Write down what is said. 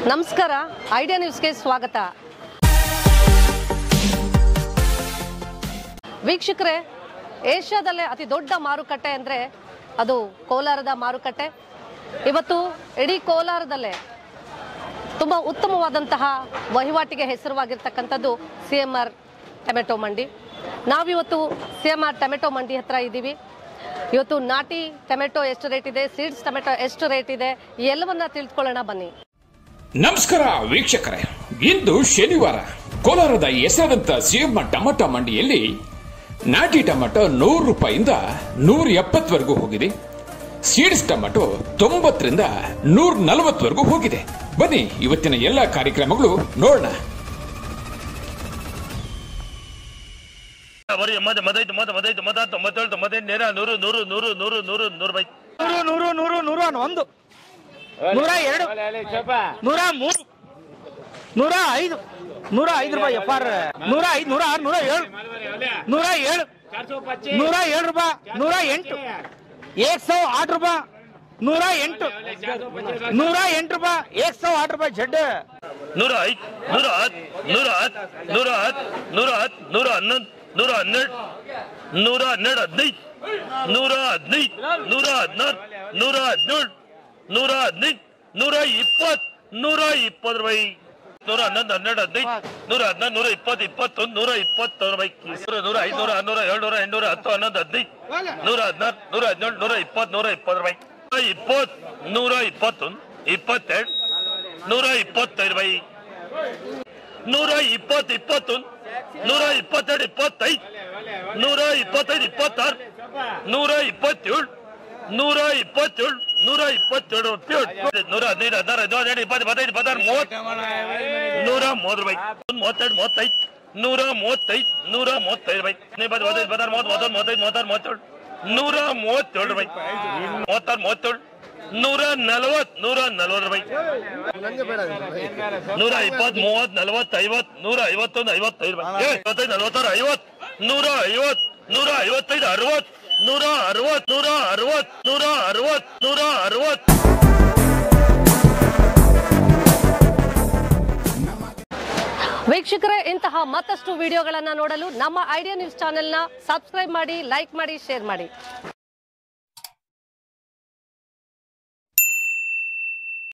ನಮಸ್ಕಾರ ಐಡಿಯಾ ನ್ಯೂಸ್ಗೆ ಸ್ವಾಗತ ವೀಕ್ಷಕರೇ ಏಷ್ಯಾದಲ್ಲೇ ಅತಿ ದೊಡ್ಡ ಮಾರುಕಟ್ಟೆ ಅಂದರೆ ಅದು ಕೋಲಾರದ ಮಾರುಕಟ್ಟೆ ಇವತ್ತು ಇಡೀ ಕೋಲಾರದಲ್ಲೇ ತುಂಬ ಉತ್ತಮವಾದಂತಹ ವಹಿವಾಟಿಗೆ ಹೆಸರುವಾಗಿರ್ತಕ್ಕಂಥದ್ದು ಸಿ ಎಮ್ ಆರ್ ಟೊಮೆಟೊ ಮಂಡಿ ನಾವಿವತ್ತು ಸಿ ಎಮ್ ಆರ್ ಟೊಮೆಟೊ ಮಂಡಿ ಹತ್ರ ಇದ್ದೀವಿ ಇವತ್ತು ನಾಟಿ ಟೊಮೆಟೊ ಎಷ್ಟು ರೇಟ್ ಇದೆ ಸೀಡ್ಸ್ ಟೊಮೆಟೊ ಎಷ್ಟು ರೇಟ್ ಇದೆ ಈ ಎಲ್ಲವನ್ನ ತಿಳಿದುಕೊಳ್ಳೋಣ ಬನ್ನಿ ನಮಸ್ಕಾರ ವೀಕ್ಷಕರೇ ಇಂದು ಶನಿವಾರ ಕೋಲಾರದ ಹೆಸರಾದಂತ ಸಿಎಂ ಟೊಮಟೊ ಮಂಡಿಯಲ್ಲಿ ನಾಟಿ ಟೊಮಟೊ ನೂರು ರೂಪಾಯಿಂದ ನೂರ ಎಪ್ಪತ್ತವರೆಗೂ ಹೋಗಿದೆ ಸೀಡ್ಸ್ ಟೊಮಟೊ ತೊಂಬತ್ತರಿಂದ ನೂರ ನಲವತ್ತವರೆಗೂ ಹೋಗಿದೆ ಬನ್ನಿ ಇವತ್ತಿನ ಎಲ್ಲ ಕಾರ್ಯಕ್ರಮಗಳು ನೋಡೋಣ ಬರೀ ಮದ ಮದೈದು ಮದ ಮದೈದು ಮದ ತೊಂಬತ್ತೇಳು ತೊಂಬತ್ತೆಂಟು ನೇರ ನೂರು ನೂರು ನೂರು ನೂರು ನೂರು ನೂರು ಬೈ ನೂರು ನೂರು ನೂರು ನೂರ ಒಂದು ನೂರ ಎರಡು ನೂರ ಮೂರು ನೂರ ಐದು ನೂರ ಐದು ರೂಪಾಯಿ ಎಫ್ ಆರ್ ನೂರ ಐದು ನೂರ ಆರು ನೂರ ಏಳು ನೂರ ಏಳು ನೂರ ಏಳು ರೂಪಾಯಿ ನೂರ ಎಂಟು ಏಕ್ ಸೌ ಆठ ರೂಪಾಯಿ ನೂರ ಎಂಟು ನೂರ ಎಂಟು ರೂಪಾಯಿ ಏಕ್ ಸೌ ಆठ ರೂಪಾಯಿ ಜಡ್ ನೂರ ಐದು ನೂರ ಹತ್ತು ನೂರ ಹತ್ತು ನೂರ ಹತ್ತು ನೂರ ಹತ್ತು ನೂರ ಹನ್ನೊಂದು ನೂರ ಹನ್ನೆರಡು ನೂರ ಹನ್ನೆರಡು ಹದಿನೈದು ನೂರ ಹದಿನೈದು ನೂರ ಹದಿನಾರು ನೂರ ಹದಿನೇಳು ನೂರ ಹದಿನೈದು ನೂರ ಇಪ್ಪತ್ತು ನೂರ ಇಪ್ಪತ್ತು ರೂಪಾಯಿ ನೂರ ಹನ್ನೊಂದು ಹನ್ನೆರಡು ಹದಿನೈದು ನೂರ ಹದಿನಾರು ನೂರ ಇಪ್ಪತ್ತು ಇಪ್ಪತ್ತೊಂದು ನೂರ ಇಪ್ಪತ್ತು ರೂಪಾಯಿ ನೂರ ನೂರ ಐದು ನೂರ ಹನ್ನೂರ ಏಳ್ನೂರ ಎಂಟುನೂರ ಹತ್ತು ಹನ್ನೊಂದು ಹದಿನೈದು ನೂರ ಹದಿನಾರು ನೂರ ಹದಿನೇಳು ನೂರ ಇಪ್ಪತ್ತು ನೂರ ಇಪ್ಪತ್ತು ರೂಪಾಯಿ ನೂರ ಇಪ್ಪತ್ತು ನೂರ ಇಪ್ಪತ್ತೊಂದು ಇಪ್ಪತ್ತೆರಡು ನೂರ ಇಪ್ಪತ್ತೈದು ರೂಪಾಯಿ ನೂರ ಇಪ್ಪತ್ತು ಇಪ್ಪತ್ತೊಂದು ನೂರ ಇಪ್ಪತ್ತೆರಡು ಇಪ್ಪತ್ತೈದು ನೂರ ಇಪ್ಪತ್ತೈದು ಇಪ್ಪತ್ತಾರು ನೂರ ಇಪ್ಪತ್ತೇಳು ನೂರ ಇಪ್ಪತ್ತೇಳು ನೂರ ಇಪ್ಪತ್ತೇಳು ರೂಪಾಯಿ ನೂರ ಹದಿನೈದು ಹದಿನಾರು ಹದಿನೇಳು ಹದಿನೆಂಟು ಇಪ್ಪತ್ತು ಇಪ್ಪತ್ತೈದು ಇಪ್ಪತ್ತಾರು ಮೂವತ್ತು ನೂರ ಮೂವತ್ತು ರೂಪಾಯಿ ಒಂದು ಮೂವತ್ತೆರಡು ಮೂವತ್ತೈದು ನೂರ ಮೂವತ್ತೈದು ನೂರ ಮೂವತ್ತೈದು ರೂಪಾಯಿ ಇಪ್ಪತ್ತು ಇಪ್ಪತ್ತೈದು ಇಪ್ಪತ್ತಾರು ಮೂವತ್ತು ಮೂವತ್ತೊಂದು ಮೂವತ್ತೈದು ಮೂವತ್ತಾರು ಮೂವತ್ತೇಳು ನೂರ ಮೂವತ್ತೇಳು ರೂಪಾಯಿ ಮೂವತ್ತಾರು ಮೂವತ್ತೇಳು ನೂರ ನಲವತ್ತು ನೂರ ನಲವತ್ತು ರೂಪಾಯಿ ನೂರ ಇಪ್ಪತ್ ಮೂವತ್ ನಲವತ್ ಐವತ್ ನೂರ ಐವತ್ತೊಂದು ಐವತ್ತೈದು ರೂಪಾಯಿ ಏ, ಐವತ್ತೈದು ನಲವತ್ತಾರು ಐವತ್ ನೂರ ಐವತ್ ನೂರ ಐವತ್ತೈದು ಅರವತ್ ನೂರ ಅರವತ್ ನೂರ ಅರವತ್ ನೂರ ಅರವತ್ ನೂರ ಅರವತ್ ವೀಕ್ಷಕರೇ ಇಂತಹ ಮತ್ತಷ್ಟು ವಿಡಿಯೋಗಳನ್ನು ನೋಡಲು ನಮ್ಮ ಐಡಿಯಾ ನ್ಯೂಸ್ ಚಾನೆಲ್ನ ಸಬ್ಸ್ಕ್ರೈಬ್ ಮಾಡಿ ಲೈಕ್ ಮಾಡಿ ಶೇರ್ ಮಾಡಿ